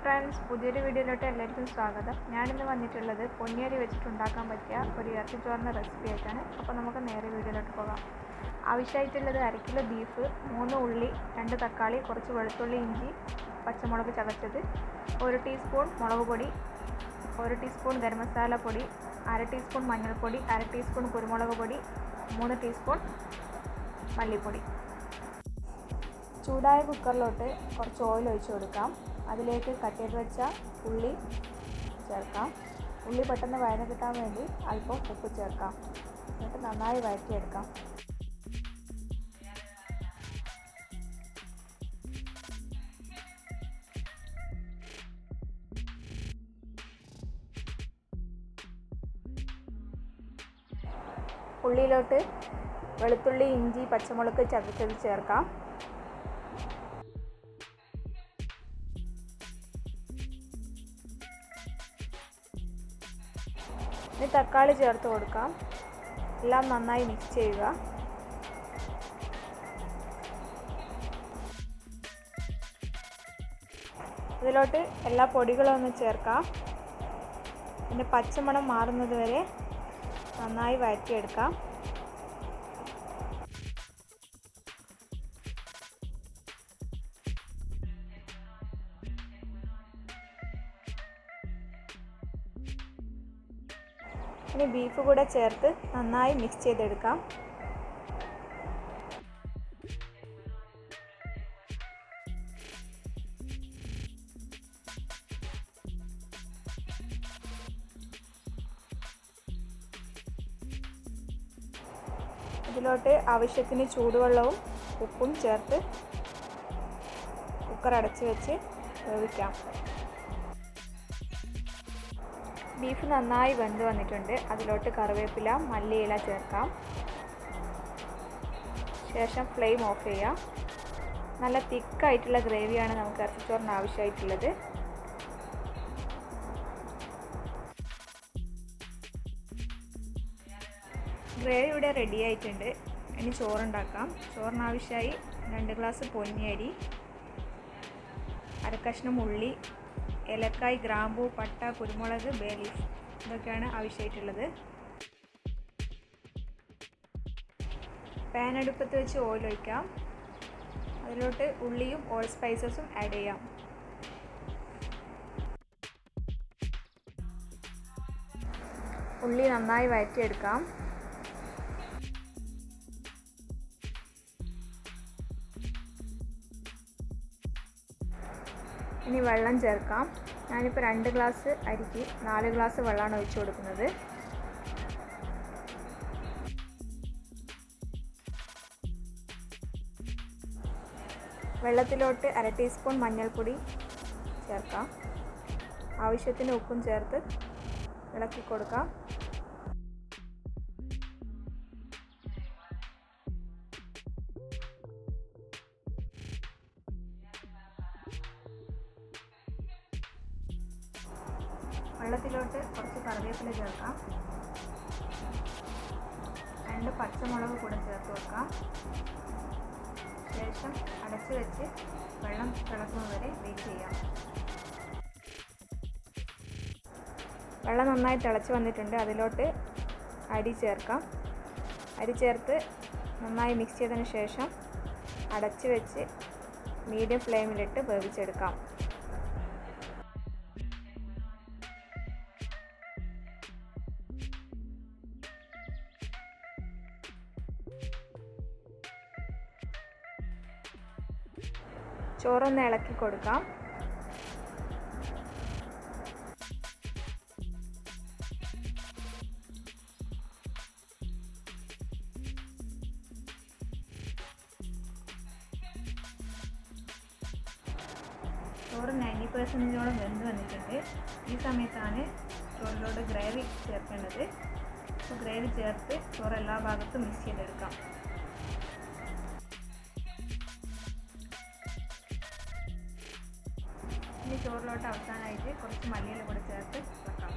friends പുതിയൊരു വീഡിയോയിലോട്ട് എല്ലാവർക്കും സ്വാഗതം ഞാനിന്ന് വന്നിട്ടുള്ളത് പൊന്നിയരി വെച്ചിട്ടുണ്ടാക്കാൻ പറ്റിയ ഒരു ഇറച്ചിച്ചോറിൻ്റെ റെസിപ്പി ആയിട്ടാണ് അപ്പോൾ നമുക്ക് നേരെ വീഡിയോയിലോട്ട് പോകാം ആവശ്യമായിട്ടുള്ളത് അര കിലോ ബീഫ് മൂന്ന് ഉള്ളി രണ്ട് തക്കാളി കുറച്ച് വെളുത്തുള്ളി ഇഞ്ചി പച്ചമുളക് ചതച്ചത് ഒരു ടീസ്പൂൺ മുളക് പൊടി ഒരു ടീസ്പൂൺ ഗരം മസാല പൊടി അര ടീസ്പൂൺ മഞ്ഞൾപ്പൊടി അര ടീസ്പൂൺ കുരുമുളക് പൊടി മൂന്ന് ടീസ്പൂൺ മല്ലിപ്പൊടി ചൂടായ കുക്കറിലോട്ട് കുറച്ച് ഓയിൽ ഒഴിച്ച് കൊടുക്കാം അതിലേക്ക് കട്ട് ചെയ്ത് വെച്ച ഉള്ളി ചേർക്കാം ഉള്ളി പെട്ടെന്ന് വഴന്ന് കിട്ടാൻ വേണ്ടി അല്പം ഉപ്പ് ചേർക്കാം എന്നിട്ട് നന്നായി വഴറ്റിയെടുക്കാം ഉള്ളിയിലോട്ട് വെളുത്തുള്ളി ഇഞ്ചി പച്ചമുളക് ചതച്ചത് ചേർക്കാം ഇനി തക്കാളി ചേർത്ത് കൊടുക്കാം എല്ലാം നന്നായി മിക്സ് ചെയ്യുക ഇതിലോട്ട് എല്ലാ പൊടികളും ഒന്ന് ചേർക്കാം പിന്നെ പച്ചമണം മാറുന്നത് വരെ നന്നായി വഴറ്റിയെടുക്കാം ഇനി ബീഫ് കൂടെ ചേർത്ത് നന്നായി മിക്സ് ചെയ്തെടുക്കാം ഇതിലോട്ട് ആവശ്യത്തിന് ചൂടുവെള്ളവും ഉപ്പും ചേർത്ത് കുക്കർ അടച്ച് വെച്ച് വേവിക്കാം ബീഫ് നന്നായി വെന്ത് വന്നിട്ടുണ്ട് അതിലോട്ട് കറിവേപ്പില മല്ലിയില ചേർക്കാം ശേഷം ഫ്ലെയിം ഓഫ് ചെയ്യാം നല്ല തിക്കായിട്ടുള്ള ഗ്രേവിയാണ് നമുക്ക് ഇറച്ചിച്ചോറിന് ആവശ്യമായിട്ടുള്ളത് ഗ്രേവി ഇവിടെ റെഡി ആയിട്ടുണ്ട് ഇനി ചോറുണ്ടാക്കാം ചോറിന് ആവശ്യമായി രണ്ട് ഗ്ലാസ് പൊന്നിയരി അരക്കഷ്ണം ഉള്ളി ഏലക്കായ് ഗ്രാമ്പൂ പട്ട കുരുമുളക് ബേ ലീഫ് ഇതൊക്കെയാണ് ആവശ്യമായിട്ടുള്ളത് പാൻ അടുപ്പത്ത് വെച്ച് ഓയിൽ ഒഴിക്കാം അതിലോട്ട് ഉള്ളിയും ഓൾ സ്പൈസസും ആഡ് ചെയ്യാം ഉള്ളി നന്നായി വഴറ്റിയെടുക്കാം ഇനി വെള്ളം ചേർക്കാം ഞാനിപ്പോൾ രണ്ട് ഗ്ലാസ് അരിക്ക് നാല് ഗ്ലാസ് വെള്ളമാണ് ഒഴിച്ചു കൊടുക്കുന്നത് വെള്ളത്തിലോട്ട് അര ടീസ്പൂൺ മഞ്ഞൾപ്പൊടി ചേർക്കാം ആവശ്യത്തിന് ഉപ്പും ചേർത്ത് ഇളക്കി കൊടുക്കാം വെള്ളത്തിലോട്ട് കുറച്ച് കറിവേപ്പില ചേർക്കാം രണ്ട് പച്ചമുളക് കൂടെ ചേർത്ത് വെക്കാം ശേഷം അടച്ച് വെച്ച് വെള്ളം തിളക്കുന്നത് വരെ വെയിറ്റ് ചെയ്യാം വെള്ളം നന്നായി തിളച്ച് വന്നിട്ടുണ്ട് അതിലോട്ട് അരി ചേർക്കാം അരി ചേർത്ത് നന്നായി മിക്സ് ചെയ്തതിന് ശേഷം അടച്ച് വെച്ച് മീഡിയം ഫ്ലെയിമിലിട്ട് വേവിച്ചെടുക്കാം ചോറൊന്ന് ഇളക്കി കൊടുക്കാം ചോറ് നയൻറ്റി പെർസെൻറ്റേജോളം വെന്ത് വന്നിട്ടുണ്ട് ഈ സമയത്താണ് ചോറിലോട്ട് ഗ്രേവി ചേർക്കേണ്ടത് അപ്പോൾ ഗ്രേവി ചേർത്ത് ചോറ് എല്ലാ ഭാഗത്തും മിക്സ് ചെയ്തെടുക്കാം ഇനി ചോറിലോട്ട് അവസാനമായിട്ട് കുറച്ച് മല്ലിയില കൂടെ ചേർത്ത് വെക്കാം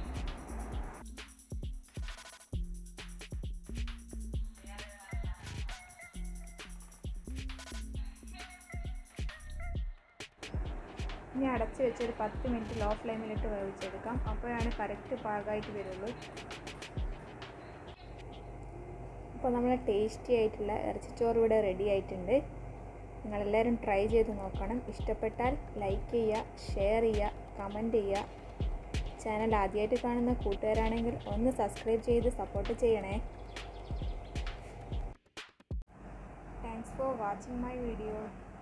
ഇനി അടച്ച് വെച്ച് ഒരു പത്ത് മിനിറ്റ് ലോ ഫ്ലെയിമിലിട്ട് വേവിച്ചെടുക്കാം അപ്പോഴാണ് കറക്റ്റ് പാകമായിട്ട് വരുള്ളൂ അപ്പോൾ നമ്മളെ ടേസ്റ്റി ആയിട്ടുള്ള ഇറച്ചിച്ചോറ് ഇവിടെ റെഡി ആയിട്ടുണ്ട് നിങ്ങളെല്ലാവരും ട്രൈ ചെയ്ത് നോക്കണം ഇഷ്ടപ്പെട്ടാൽ ലൈക്ക് ചെയ്യുക ഷെയർ ചെയ്യുക കമൻറ്റ് ചെയ്യുക ചാനൽ ആദ്യമായിട്ട് കാണുന്ന കൂട്ടുകാരാണെങ്കിൽ ഒന്ന് സബ്സ്ക്രൈബ് ചെയ്ത് സപ്പോർട്ട് ചെയ്യണേ thanks for watching my video